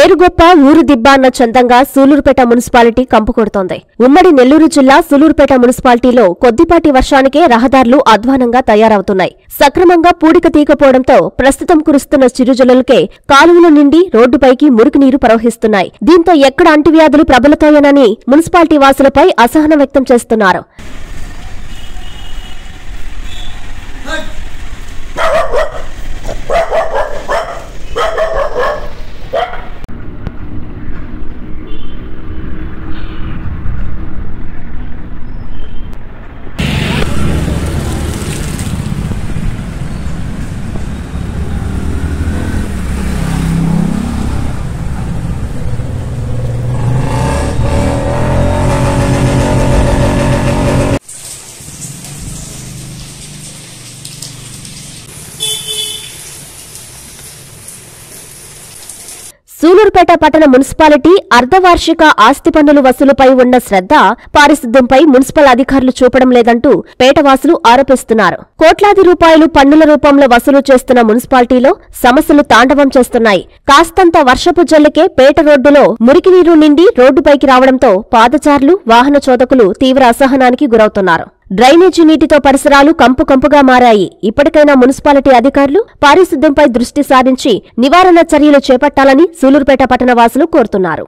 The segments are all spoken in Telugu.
పేరు గొప్ప ఊరు దిబ్బ అన్న చందంగా సూలూరుపేట మున్సిపాలిటీ కంపు కొడుతోంది ఉమ్మడి నెల్లూరు జిల్లా సూలూరుపేట మున్సిపాలిటీలో కొద్దిపాటి వర్షానికే రహదారులు అధ్వానంగా తయారవుతున్నాయి సక్రమంగా పూడిక తీయకపోవడంతో ప్రస్తుతం కురుస్తున్న చిరుజల్లులకే కాలువల నుండి రోడ్డుపైకి మురికి నీరు ప్రవహిస్తున్నాయి దీంతో ఎక్కడ అంటువ్యాధులు ప్రబలతాయోనని మున్సిపాలిటీ వాసులపై అసహనం వ్యక్తం చేస్తున్నారు సూలూరుపేట పట్టణ మున్సిపాలిటీ అర్ధవార్షిక ఆస్తి పన్నుల వసూలుపై ఉన్న శ్రద్ధ పారిశుద్ధ్యంపై మున్సిపల్ అధికారులు చూపడం లేదంటూ పేటవాసులు ఆరోపిస్తున్నారు కోట్లాది రూపాయలు పన్నుల రూపంలో వసూలు చేస్తున్న మున్సిపాలిటీలో సమస్యలు తాండవం చేస్తున్నాయి కాస్తంత వర్షపు జల్లుకే పేట రోడ్డులో మురికి నీరు నిండి రోడ్డుపైకి రావడంతో పాదచారులు వాహన చోదకులు తీవ్ర అసహనానికి గురవుతున్నారు డ్రైనేజీ నీటితో పరిసరాలు కంపు కంపుగా మారాయి ఇప్పటికైనా మున్సిపాలిటీ అధికారులు పారిశుద్ధ్యంపై దృష్టి సారించి నివారణ చర్యలు చేపట్టాలని సూలూరుపేట పట్టణ వాసులు కోరుతున్నారు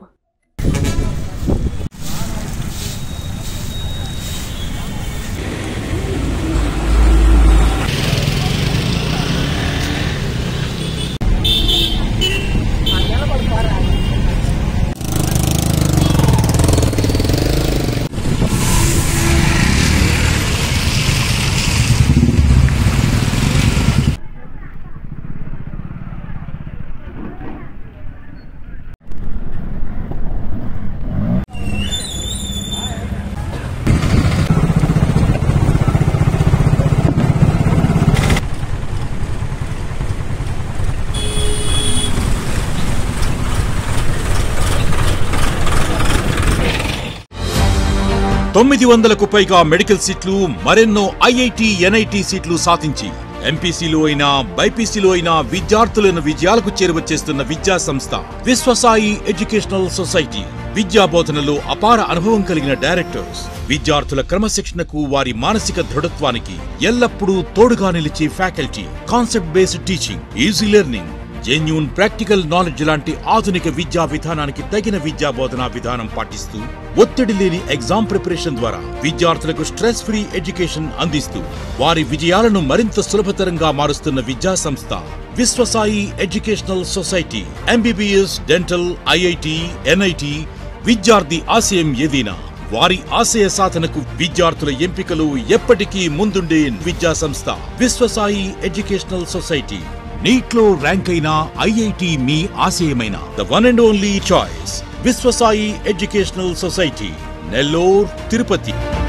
తొమ్మిది వందలకు పైగా మెడికల్ సీట్లు మరెన్నో ఐఐటి ఎన్ఐటి సీట్లు సాధించి ఎంపీసీలో అయినా బైపీసీలో అయినా విద్యార్థులను విజయాలకు చేరువచేస్తున్న విద్యా సంస్థ విశ్వసాయి ఎడ్యుకేషనల్ సొసైటీ విద్యా బోధనలో అపార అనుభవం కలిగిన డైరెక్టర్స్ విద్యార్థుల క్రమశిక్షణకు వారి మానసిక దృఢత్వానికి ఎల్లప్పుడూ తోడుగా నిలిచే faculty concept based teaching easy learning genuine practical knowledge లాంటి ఆధునిక విద్యా విధానానికి తగిన విద్యా బోధనా విధానం పాటిస్తూ ఒత్తిడి లేని ఎగ్జామ్ ప్రిపరేషన్ ద్వారా విద్యార్థులకు స్ట్రెస్ ఫ్రీ ఎడ్యుకేషన్ అందిస్తూ వారి విజయాలను మరింత సులభతరంగా మారుస్తున్న విద్యా సంస్థ Viswasai educational society MBBS dental IIT NIT విద్యార్థి ఆశయం ఏదైనా వారి ఆశయ సాధనకు విద్యార్థుల ఎంపికలు ఎప్పటికీ ముందుండే విద్యా సంస్థ విశ్వసాయి ఎడ్యుకేషనల్ సొసైటీ నీట్లో ర్యాంక్ అయిన ఐఐటి మీ ఆశయమైన the one and only choice Viswasai educational society Nellore Tirupati